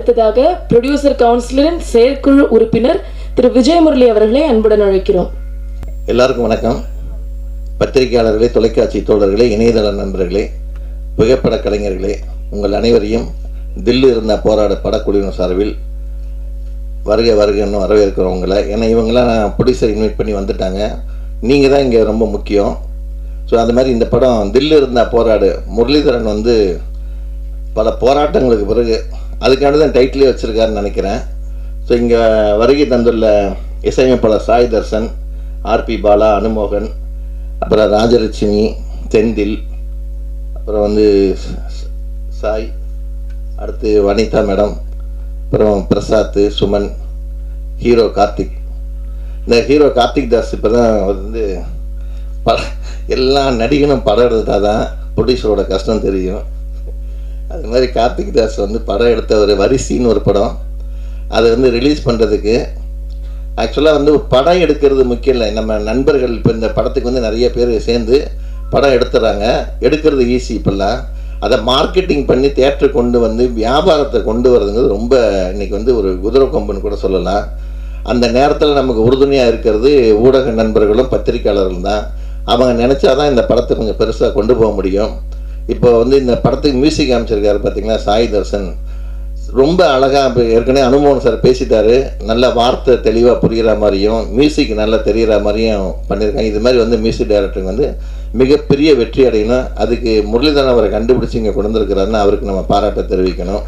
அடுத்ததாக ப்ரொடியூசர் கவுன்சிலரின் செயற்குழு உறுப்பினர் திரு விஜயமுரளி அவர்களை அன்புடன் அழைக்கிறோம் எல்லாருக்கும் வணக்கம் பத்திரிகையாளர்களே தொலைக்காட்சி தோழர்களே இணையதள நண்பர்களே புகைப்பட கலைஞர்களே உங்கள் அனைவரையும் தில்லு இருந்த போராட படக்குழுவின் சார்பில் வருக வருகன்னு வரவேற்கிறோம் உங்களை ஏன்னா இவங்கெல்லாம் நான் ப்ரொடியூசர் இன்வைட் பண்ணி வந்துட்டாங்க நீங்கள் தான் இங்கே ரொம்ப முக்கியம் ஸோ அந்த மாதிரி இந்த படம் தில்லு இருந்தா போராடு முரளிதரன் வந்து பல போராட்டங்களுக்கு பிறகு அதுக்காண்டி தான் டைட்டிலே வச்சுருக்காருன்னு நினைக்கிறேன் ஸோ இங்கே வருகை தந்துள்ள இசையமைப்பாளர் சாய் தர்சன் ஆர்பி பாலா அனுமோகன் அப்புறம் ராஜலட்சுமி செந்தில் அப்புறம் வந்து ச- ச- சாய் அடுத்து வனிதா மேடம் அப்புறம் பிரசாத் சுமன் ஹீரோ கார்த்திக் இந்த ஹீரோ கார்த்திக் தாஸ் இப்போ தான் வந்து ப எல்லா நடிகனும் படம் எடுத்தால் தான் ப்ரொடியூசரோட கஷ்டம் தெரியும் அது மாதிரி கார்த்திக் தாஸ் வந்து படம் எடுத்த ஒரு வரிசின்னு ஒரு படம் அதை வந்து ரிலீஸ் பண்ணுறதுக்கு ஆக்சுவலாக வந்து படம் எடுக்கிறது முக்கியம் இல்லை நம்ம நண்பர்கள் இப்போ இந்த படத்துக்கு வந்து நிறைய பேர் சேர்ந்து படம் எடுத்துறாங்க எடுக்கிறது ஈஸி இப்போல்லாம் அதை மார்க்கெட்டிங் பண்ணி தேட்டருக்கு கொண்டு வந்து வியாபாரத்தை கொண்டு வரதுங்கிறது ரொம்ப இன்னைக்கு வந்து ஒரு குதிரை கொம்புன்னு கூட சொல்லலாம் அந்த நேரத்தில் நமக்கு உறுதுணையாக இருக்கிறது ஊடக நண்பர்களும் பத்திரிக்கையாளர்களும் தான் அவங்க நினச்சாதான் இந்த படத்தை கொஞ்சம் பெருசாக கொண்டு போக முடியும் இப்போ வந்து இந்த படத்துக்கு மியூசிக் அமைச்சிருக்காரு பார்த்தீங்கன்னா சாய் தர்சன் ரொம்ப அழகாக இப்போ ஏற்கனவே அனுமோகன் சார் பேசிட்டாரு நல்ல வார்த்தை தெளிவாக புரிகிற மாதிரியும் மியூசிக் நல்லா தெரிகிற மாதிரியும் பண்ணியிருக்காங்க இது மாதிரி வந்து மியூசிக் டைரக்டர் வந்து மிகப்பெரிய வெற்றி அடையணும் அதுக்கு முரளிதரன் அவரை கண்டுபிடிச்சி இங்கே கொண்டு வந்திருக்கிறாருன்னு அவருக்கு நம்ம பாராட்ட தெரிவிக்கணும்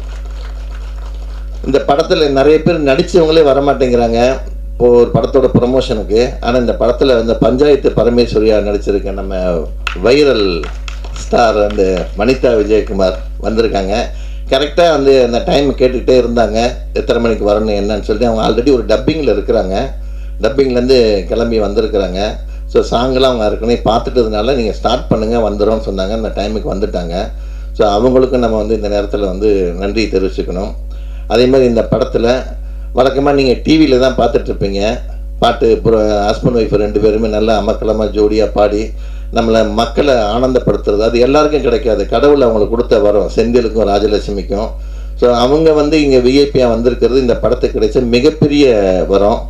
இந்த படத்தில் நிறைய பேர் நடித்தவங்களே வரமாட்டேங்கிறாங்க இப்போ ஒரு படத்தோட ப்ரமோஷனுக்கு ஆனால் இந்த படத்தில் இந்த பஞ்சாயத்து பரமேஸ்வரியா நடிச்சிருக்க நம்ம வைரல் ஸ்டார் அந்த வனிதா விஜயகுமார் வந்திருக்காங்க கரெக்டாக வந்து அந்த டைம் கேட்டுக்கிட்டே இருந்தாங்க எத்தனை மணிக்கு வரணும் என்னன்னு சொல்லிட்டு அவங்க ஆல்ரெடி ஒரு டப்பிங்கில் இருக்கிறாங்க டப்பிங்லேருந்து கிளம்பி வந்திருக்கிறாங்க ஸோ சாங்கெல்லாம் அவங்க ஏற்கனவே பார்த்துட்டதுனால நீங்கள் ஸ்டார்ட் பண்ணுங்கள் வந்துடும்னு சொன்னாங்க அந்த டைமுக்கு வந்துட்டாங்க ஸோ அவங்களுக்கும் நம்ம வந்து இந்த நேரத்தில் வந்து நன்றி தெரிவிச்சுக்கணும் அதே மாதிரி இந்த படத்தில் வழக்கமாக நீங்கள் டிவியில் தான் பார்த்துட்ருப்பீங்க பாட்டு ஹஸ்பண்ட் ஒய்ஃப் ரெண்டு பேருமே நல்லா அமக்கலமாக ஜோடியாக பாடி நம்மளை மக்களை ஆனந்தப்படுத்துறது அது எல்லாருக்கும் கிடைக்காது கடவுள் அவங்களுக்கு கொடுத்த வரம் செந்திலுக்கும் ராஜலட்சுமிக்கும் ஸோ அவங்க வந்து இங்கே விஐபியாக வந்திருக்கிறது இந்த படத்துக்கு கிடைச்ச மிகப்பெரிய வரம்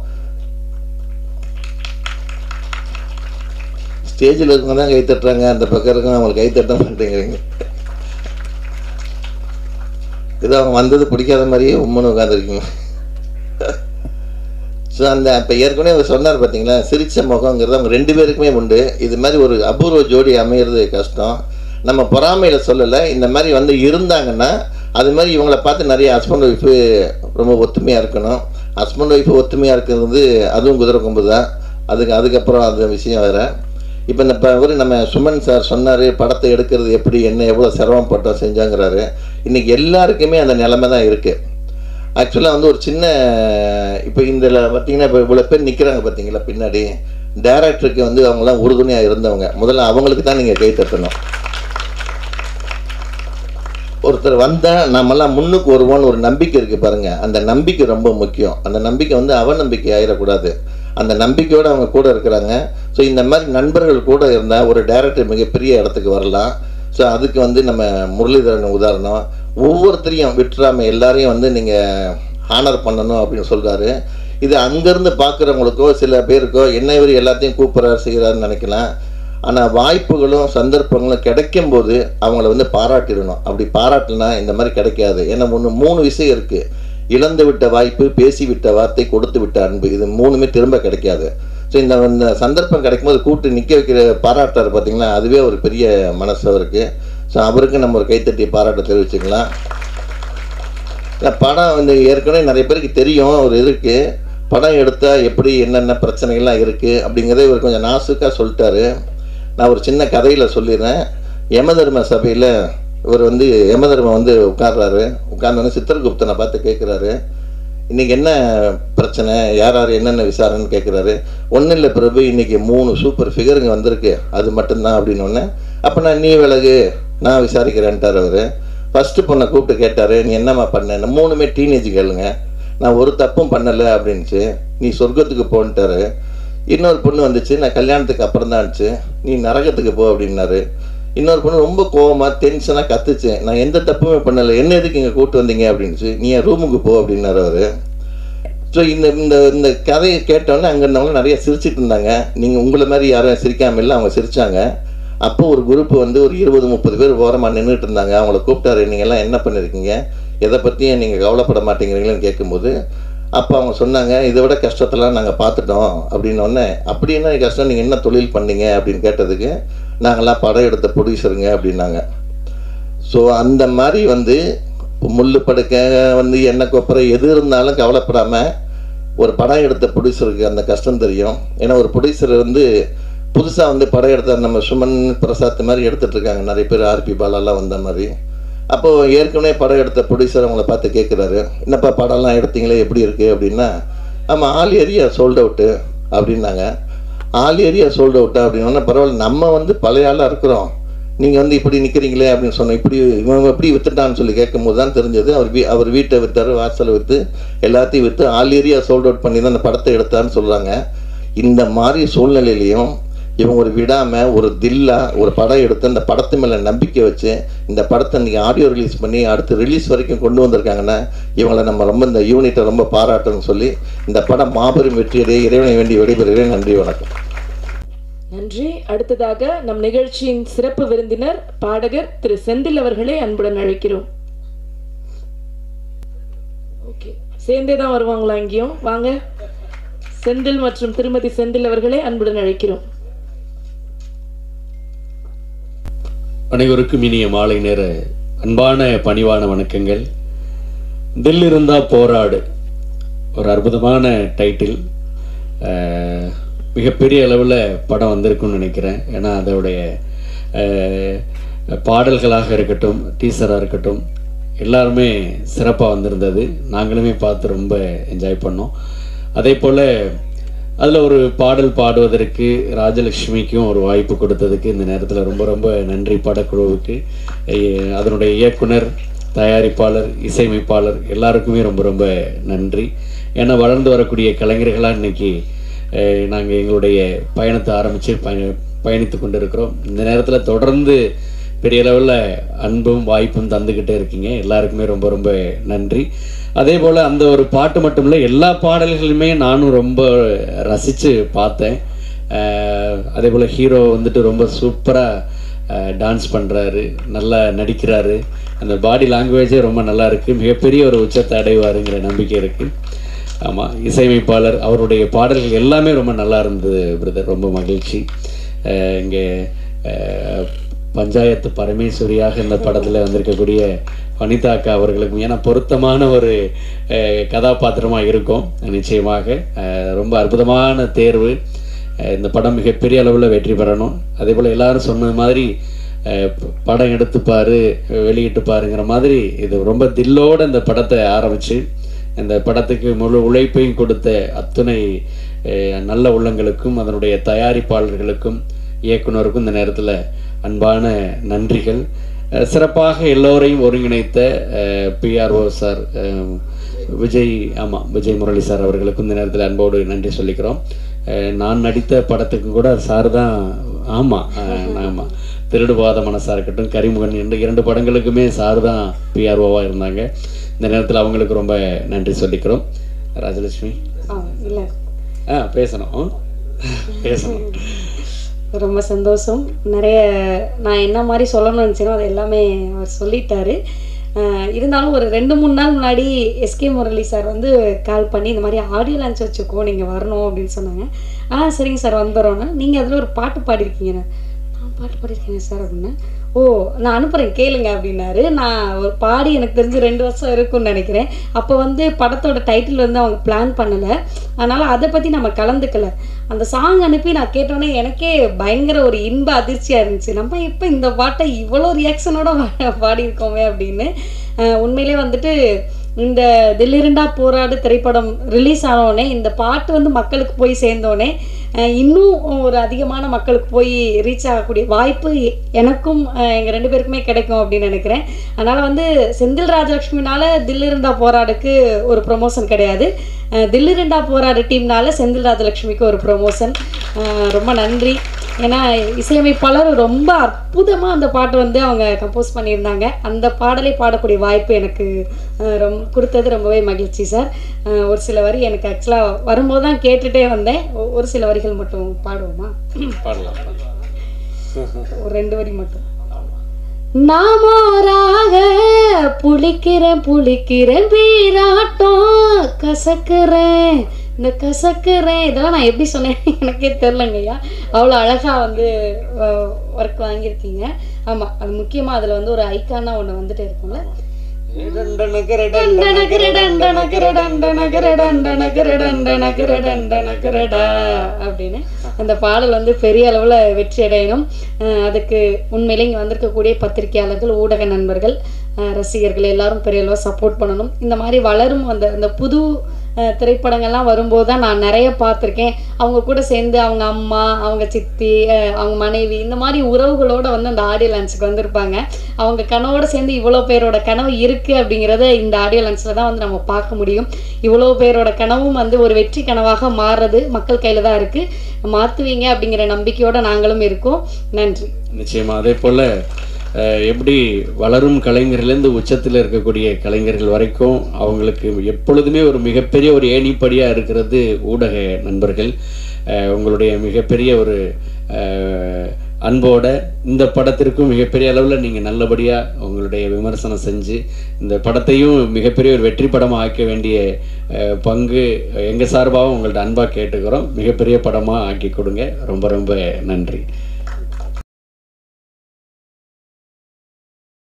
ஸ்டேஜில் இருக்கவங்க தான் கை தட்டுறாங்க அந்த பக்கம் இருக்கவங்க அவங்களுக்கு கை தட்ட மாட்டேங்கிறீங்க இது அவங்க வந்தது பிடிக்காத மாதிரியே உம்முன்னு உட்காந்துருக்கீங்க ஸோ அந்த இப்போ ஏற்கனவே அவர் சொன்னார் பார்த்தீங்களா சிரிச்ச முகங்கிறது அவங்க ரெண்டு பேருக்குமே உண்டு இது மாதிரி ஒரு அபூர்வ ஜோடி அமையிறது கஷ்டம் நம்ம பொறாமையில் சொல்லலை இந்த மாதிரி வந்து இருந்தாங்கன்னா அது மாதிரி இவங்கள பார்த்து நிறைய ஹஸ்பண்ட் ஒய்ஃபு ரொம்ப ஒத்துமையாக இருக்கணும் ஹஸ்பண்ட் ஒய்ஃபு ஒத்துமையாக இருக்கிறது அதுவும் குதிரை கொம்பு தான் அதுக்கு அதுக்கப்புறம் அந்த விஷயம் வேறு இப்போ இந்த இப்போ இவர் நம்ம சுமன் சார் சொன்னார் படத்தை எடுக்கிறது எப்படி என்ன எவ்வளோ சிரமப்பட்டோம் செஞ்சாங்கிறாரு இன்றைக்கி எல்லாருக்குமே அந்த நிலைமை தான் இருக்குது ஆக்சுவலாக வந்து ஒரு சின்ன இப்போ இந்த பார்த்தீங்கன்னா இப்போ இவ்வளோ பேர் நிற்கிறாங்க பார்த்தீங்களா பின்னாடி டைரக்டருக்கு வந்து அவங்களாம் உறுதுணையாக இருந்தவங்க முதல்ல அவங்களுக்கு தான் நீங்கள் கை தட்டணும் ஒருத்தர் வந்தால் நம்மெல்லாம் முன்னுக்கு வருவோன்னு ஒரு நம்பிக்கை இருக்குது பாருங்கள் அந்த நம்பிக்கை ரொம்ப முக்கியம் அந்த நம்பிக்கை வந்து அவநம்பிக்கை ஆயிடக்கூடாது அந்த நம்பிக்கையோடு அவங்க கூட இருக்கிறாங்க ஸோ இந்த மாதிரி நண்பர்கள் கூட இருந்தால் ஒரு டைரக்டர் மிகப்பெரிய இடத்துக்கு வரலாம் ஸோ அதுக்கு வந்து நம்ம முரளிதரன் உதாரணம் ஒவ்வொருத்தரையும் விட்டுறாம எல்லாரையும் வந்து நீங்கள் ஹானர் பண்ணணும் அப்படின்னு சொல்கிறாரு இது அங்கேருந்து பார்க்குறவங்களுக்கோ சில பேருக்கோ என்ன இவர் எல்லாத்தையும் கூப்பிட்றாரு செய்கிறாருன்னு நினைக்கலாம் ஆனால் வாய்ப்புகளும் சந்தர்ப்பங்களும் கிடைக்கும் போது அவங்கள வந்து பாராட்டிடணும் அப்படி பாராட்டினா இந்த மாதிரி கிடைக்காது ஏன்னா ஒன்று மூணு விஷயம் இருக்குது இழந்து விட்ட வாய்ப்பு பேசி விட்ட வார்த்தை கொடுத்து விட்ட அன்பு இது மூணுமே திரும்ப கிடைக்காது ஸோ இந்த இந்த சந்தர்ப்பம் கிடைக்கும்போது கூட்டு நிற்க வைக்கிற பாராட்டார் பார்த்தீங்களா அதுவே ஒரு பெரிய மனசு அவருக்கு ஸோ அவருக்கு நம்ம ஒரு கைத்தட்டி பாராட்ட தெரிவிச்சுக்கலாம் இந்த படம் வந்து ஏற்கனவே நிறைய பேருக்கு தெரியும் ஒரு இருக்கு படம் எடுத்தால் எப்படி என்னென்ன பிரச்சனைகள்லாம் இருக்குது அப்படிங்கிறத இவர் கொஞ்சம் நாசுக்காக சொல்லிட்டாரு நான் ஒரு சின்ன கதையில் சொல்லிடுறேன் யமதர்ம சபையில் இவர் வந்து யமதர்மம் வந்து உட்கார்றாரு உட்கார்ந்தோன்னே சித்திரகுப்தனை பார்த்து கேட்குறாரு இன்றைக்கி என்ன பிரச்சனை யார் யார் என்னென்ன விசாரணைன்னு கேட்குறாரு ஒன்றும் இல்லை பிரபு இன்றைக்கி மூணு சூப்பர் ஃபிகருங்க வந்திருக்கு அது மட்டும்தான் அப்படின்னு ஒன்று அப்போ நான் நீ விலகு நான் விசாரிக்கிறேன்ட்டார் அவர் ஃபஸ்ட்டு பொண்ணை கூப்பிட்டு கேட்டார் நீ என்னம்மா பண்ண மூணுமே டீனேஜ் கேளுங்க நான் ஒரு தப்பும் பண்ணலை அப்படின்ச்சு நீ சொர்க்கத்துக்கு போன்ட்டாரு இன்னொரு பொண்ணு வந்துச்சு நான் கல்யாணத்துக்கு அப்புறம் தான் இருந்துச்சு நீ நரகத்துக்கு போ அப்படின்னாரு இன்னொரு பொண்ணு ரொம்ப கோவமாக டென்ஷனாக கத்துச்சு நான் எந்த தப்புமே பண்ணலை என்ன எதுக்கு இங்கே கூப்பிட்டு வந்தீங்க அப்படின்னுச்சு நீ என் ரூமுக்கு போ அப்படின்னாரு அவர் ஸோ இந்த இந்த இந்த கதையை கேட்டோன்னே அங்கே இருந்தவங்க நிறைய சிரிச்சிட்டு இருந்தாங்க நீங்கள் உங்களை மாதிரி யாரும் சிரிக்காம இல்லை அவங்க சிரிச்சாங்க அப்போ ஒரு குரூப் வந்து ஒரு இருபது முப்பது பேர் ஓரமாக நின்றுட்டு இருந்தாங்க அவங்கள கூப்பிட்டாரு நீங்கள் எல்லாம் என்ன பண்ணியிருக்கீங்க எதை பற்றியும் நீங்கள் கவலைப்பட மாட்டேங்கிறீங்களேன்னு கேட்கும்போது அப்போ அவங்க சொன்னாங்க இதை விட கஷ்டத்தெல்லாம் நாங்கள் பார்த்துட்டோம் அப்படின்னோடனே அப்படி என்ன கஷ்டம் நீங்கள் என்ன தொழில் பண்ணீங்க அப்படின்னு கேட்டதுக்கு நாங்கள்லாம் படம் எடுத்த ப்ரொடியூசருங்க அப்படின்னாங்க ஸோ அந்த மாதிரி வந்து முள்ளு படுக்க வந்து எண்ணெய் கொப்பரை எது இருந்தாலும் கவலைப்படாமல் ஒரு படம் எடுத்த ப்ரொடியூசருக்கு அந்த கஷ்டம் தெரியும் ஏன்னா ஒரு ப்ரொடியூசர் வந்து புதுசாக வந்து படம் எடுத்த நம்ம சுமன் பிரசாத் மாதிரி எடுத்துட்டு இருக்காங்க நிறைய பேர் ஆர்பி பாலாலாம் வந்த மாதிரி அப்போது ஏற்கனவே படம் எடுத்த ப்ரொடியூசர் அவங்கள பார்த்து கேட்குறாரு என்னப்பா படம்லாம் எடுத்தீங்களே எப்படி இருக்குது அப்படின்னா ஆமாம் ஆல் ஏரியா சோல்ட் அவுட்டு அப்படின்னாங்க ஆல் ஏரியா சோல்ட் அவுட்டா அப்படின்னா பரவாயில்ல நம்ம வந்து பழைய ஆளாக இருக்கிறோம் நீங்கள் வந்து இப்படி நிற்கிறீங்களே அப்படின்னு சொன்னோம் இப்படி இவன் எப்படி வித்துட்டான்னு சொல்லி கேட்கும்போது தான் தெரிஞ்சது அவர் வீ அவர் வீட்டை விற்றாரு வாசலை விற்று எல்லாத்தையும் விற்று ஆல் ஏரியா சோல்ட் அவுட் பண்ணி தான் அந்த படத்தை எடுத்தான்னு சொல்கிறாங்க இந்த மாதிரி சூழ்நிலையிலையும் இவங்க ஒரு விடாமல் ஒரு தில்லா ஒரு படம் எடுத்து அந்த படத்து மேலே நம்பிக்கை வச்சு இந்த படத்தை இன்றைக்கி ஆடியோ ரிலீஸ் பண்ணி அடுத்து ரிலீஸ் வரைக்கும் கொண்டு வந்திருக்காங்கன்னா இவங்களை நம்ம ரொம்ப இந்த யூனிட்டை ரொம்ப பாராட்டணும்னு சொல்லி இந்த படம் மாபெரும் வெற்றியடைய இறைவனை வேண்டி விடைபெறுகிறேன் நன்றி வணக்கம் நன்றி அடுத்ததாக நம் நிகழ்ச்சியின் சிறப்பு விருந்தினர் பாடகர் திரு செந்தில் அவர்களை அன்புடன் அழைக்கிறோம் ஓகே சேர்ந்தே தான் வருவாங்களா இங்கேயும் வாங்க செந்தில் மற்றும் திருமதி செந்தில் அவர்களை அன்புடன் அழைக்கிறோம் அனைவருக்கும் இனிய மாலை நேர அன்பான பணிவான வணக்கங்கள் தில் இருந்தா போராடு ஒரு அற்புதமான டைட்டில் அஹ், மிகப்பெரிய அளவில் படம் வந்திருக்கும்னு நினைக்கிறேன் ஏன்னா அதோடைய அஹ், பாடல்களாக இருக்கட்டும் டீசராக இருக்கட்டும் எல்லாருமே சிறப்பாக வந்திருந்தது நாங்களுமே பார்த்து ரொம்ப என்ஜாய் பண்ணோம் அதே போல் அதில் ஒரு பாடல் பாடுவதற்கு ராஜலக்ஷ்மிக்கும் ஒரு வாய்ப்பு கொடுத்ததுக்கு இந்த நேரத்தில் ரொம்ப ரொம்ப நன்றி படக்குழுவுக்கு எ- அதனுடைய இயக்குனர் தயாரிப்பாளர் இசையமைப்பாளர் எல்லாருக்குமே ரொம்ப ரொம்ப நன்றி ஏன்னா வளர்ந்து வரக்கூடிய கலைஞர்களாக இன்னைக்கு நாங்கள் எங்களுடைய பயணத்தை ஆரம்பித்து பயண பயணித்து கொண்டு இருக்கிறோம் இந்த நேரத்தில் தொடர்ந்து பெரிய லெவலில் அன்பும் வாய்ப்பும் தந்துக்கிட்டே இருக்கீங்க எல்லாருக்குமே ரொம்ப ரொம்ப நன்றி அதே போல் அந்த ஒரு பாட்டு மட்டும் இல்லை எல்லா பாடல்களுமே நானும் ரொம்ப ரசித்து பார்த்தேன் அஹ் அதே போல் ஹீரோ வந்துட்டு ரொம்ப சூப்பராக டான்ஸ் பண்ணுறாரு நல்லா நடிக்கிறாரு அந்த பாடி லாங்குவேஜே ரொம்ப நல்லா இருக்குது மிகப்பெரிய ஒரு உச்சத்தை அடைவாருங்கிற நம்பிக்கை இருக்குது ஆமாம் இசையமைப்பாளர் அவருடைய பாடல்கள் எல்லாமே ரொம்ப நல்லா இருந்தது பிரதர் ரொம்ப மகிழ்ச்சி இங்கே பஞ்சாயத்து பரமேஸ்வரியாக இந்த படத்தில் வந்திருக்கக்கூடிய வனிதா அக்கா அவர்களுக்கும் ஏன்னா பொருத்தமான ஒரு அஹ், கதாபாத்திரமாக இருக்கும் நிச்சயமாக அஹ், ரொம்ப அற்புதமான தேர்வு அஹ், இந்த படம் மிகப்பெரிய அளவில் வெற்றி பெறணும் அதே போல் எல்லாரும் சொன்ன மாதிரி அஹ், ப- படம் எடுத்துப்பாரு வெளியிட்டு பாருங்கிற மாதிரி இது ரொம்ப தில்லோட இந்த படத்தை ஆரம்பித்து இந்த படத்துக்கு முழு உழைப்பையும் கொடுத்த அத்துணை அஹ், நல்ல உள்ளங்களுக்கும் அதனுடைய தயாரிப்பாளர்களுக்கும் இயக்குனருக்கும் இந்த நேரத்தில் அன்பான நன்றிகள் அஹ், சிறப்பாக எல்லோரையும் ஒருங்கிணைத்த பிஆர்ஓ சார் அஹ், விஜய் ஆமாம் விஜய் முரளி சார் அவர்களுக்கும் இந்த நேரத்தில் அன்போடு நன்றி சொல்லிக்கிறோம் அஹ், நான் நடித்த படத்துக்கு கூட சார் தான் ஆமாம் ஆமாம் திருடுபாத மனசாக இருக்கட்டும் கரிமுகன் என்ற இரண்டு படங்களுக்குமே சார் தான் பிஆர்ஓவாக இருந்தாங்க இந்த நேரத்தில் அவங்களுக்கு ரொம்ப நன்றி சொல்லிக்கிறோம் ராஜலட்சுமி ஆ இல்லை ஆ பேசணும் ம்? பேசணும் ரொம்ப சந்தோஷம் நிறைய நான் என்ன மாதிரி சொல்லணும்னு நினச்சேனோ அது எல்லாமே அவர் சொல்லிட்டாரு ஆஹ் இருந்தாலும் ஒரு ரெண்டு மூணு நாள் முன்னாடி எஸ்கே முரளி சார் வந்து கால் பண்ணி இந்த மாதிரி ஆடியோ லான்ச் வச்சுக்கோ நீங்கள் வரணும் அப்படின்னு சொன்னாங்க ஆ சரிங்க சார் வந்துடுறோன்னா நீங்கள் அதில் ஒரு பாட்டு பாடியிருக்கீங்க நான் பாட்டு பாடியிருக்கேங்க சார் அப்படின்னு ஓ நான் அனுப்புகிறேன் கேளுங்க அப்படின்னாரு நான் ஒரு பாடி எனக்கு தெரிஞ்சு ரெண்டு வருஷம் இருக்கும்னு நினைக்கிறேன் அப்போ வந்து படத்தோட டைட்டில் வந்து அவங்க பிளான் பண்ணலை அதனால் அதை பற்றி நம்ம கலந்துக்கல அந்த சாங் அனுப்பி நான் கேட்டோன்னே எனக்கே பயங்கர ஒரு இன்ப அதிர்ச்சியாக இருந்துச்சு நம்ம இப்போ இந்த பாட்டை இவ்வளோ ரியாக்ஷனோட பாடியிருக்கோமே அப்படின்னு அஹ் உண்மையிலே வந்துட்டு இந்த தில்லிருண்டா போராடு திரைப்படம் ரிலீஸ் ஆனோடனே இந்த பாட்டு வந்து மக்களுக்கு போய் சேர்ந்தோடனே அஹ் இன்னும் ஒரு அதிகமான மக்களுக்கு போய் ரீச் ஆகக்கூடிய வாய்ப்பு எ- எனக்கும் அஹ் எங்க ரெண்டு பேருக்குமே கிடைக்கும் அப்படின்னு நினைக்கிறேன் அதனால வந்து செந்தில் ராஜலட்சுமினால தில்லிருண்டா போராடுக்கு ஒரு ப்ரொமோஷன் கிடையாது அஹ் தில்லிருண்டா போராடு டீம்னால செந்தில் ராஜலட்சுமிக்கு ஒரு ப்ரொமோஷன் ரொம்ப நன்றி ஏன்னா இசையமைப்பாளர் ரொம்ப அற்புதமாக அந்த பாட்டை வந்து அவங்க கம்போஸ் பண்ணியிருந்தாங்க அந்த பாடலை பாடக்கூடிய வாய்ப்பு எனக்கு அஹ், ரொம்ப கொடுத்தது ரொம்பவே மகிழ்ச்சி சார் அஹ், ஒரு சில வரி எனக்கு ஆக்சுவலாக வரும்போது தான் கேட்டுட்டே வந்தேன் ஒ- ஒரு சில வரிகள் மட்டும் பாடுவோமா பாடலாம் பாடலாம். ஒரு ரெண்டு வரி மட்டும் நாமோராக புளிக்கிறேன் புளிக்கிறேன் வீராட்டம் கசக்குறேன் இந்த கசக்குறேன் இதெல்லாம் நான் எப்படி சொன்னேன் எனக்கே தெரிலங்கய்யா அவ்வளோ அழகாக வந்து ஒர்க் வாங்கியிருக்கீங்க ஆமாம் அது முக்கியமாக அதில் வந்து ஒரு ஐக்கானாக ஒன்று வந்துட்டு இருக்கும்ல அப்படின்னு அந்த பாடல் வந்து பெரிய அளவில் வெற்றி அடையணும் அஹ் அதுக்கு உண்மையிலே இங்கே வந்திருக்கக்கூடிய பத்திரிகையாளர்கள் ஊடக நண்பர்கள் அஹ் ரசிகர்கள் எல்லாரும் பெரிய அளவில் சப்போர்ட் பண்ணணும் இந்த மாதிரி வளரும் அந்த அந்த புது அஹ் திரைப்படங்கள்லாம் வரும்போது தான் நான் நிறைய பார்த்துருக்கேன் அவங்க கூட சேர்ந்து அவங்க அம்மா அவங்க சித்தி அஹ் அவங்க மனைவி இந்த மாதிரி உறவுகளோட வந்து அந்த ஆடியோ லான்ச்சுக்கு வந்திருப்பாங்க அவங்க கனவோட சேர்ந்து இவ்வளோ பேரோட கனவு இருக்குது அப்படிங்கிறத இந்த ஆடியோ லான்ச்சில் தான் வந்து நம்ம பார்க்க முடியும் இவ்வளோ பேரோட கனவும் வந்து ஒரு வெற்றி கனவாக மாறுறது மக்கள் கையில் தான் இருக்குது மாற்றுவீங்க அப்படிங்கிற நம்பிக்கையோட நாங்களும் இருக்கோம் நன்றி நிச்சயமா அதே போல அஹ், எப்படி வளரும் கலைஞர்லேருந்து உச்சத்தில் இருக்கக்கூடிய கலைஞர்கள் வரைக்கும் அவங்களுக்கு எப்பொழுதுமே ஒரு மிகப்பெரிய ஒரு ஏணிப்படியாக இருக்கிறது ஊடக நண்பர்கள் அஹ், உங்களுடைய மிகப்பெரிய ஒரு அஹ், அன்போட இந்த படத்திற்கும் மிகப்பெரிய அளவில் நீங்கள் நல்லபடியாக உங்களுடைய விமர்சனம் செஞ்சு இந்த படத்தையும் மிகப்பெரிய ஒரு வெற்றி படமாக ஆக்க வேண்டிய அஹ், பங்கு எங்கள் சார்பாகவும் உங்கள்ட்ட அன்பாக கேட்டுக்கிறோம் மிகப்பெரிய படமாக ஆக்கி கொடுங்க ரொம்ப ரொம்ப நன்றி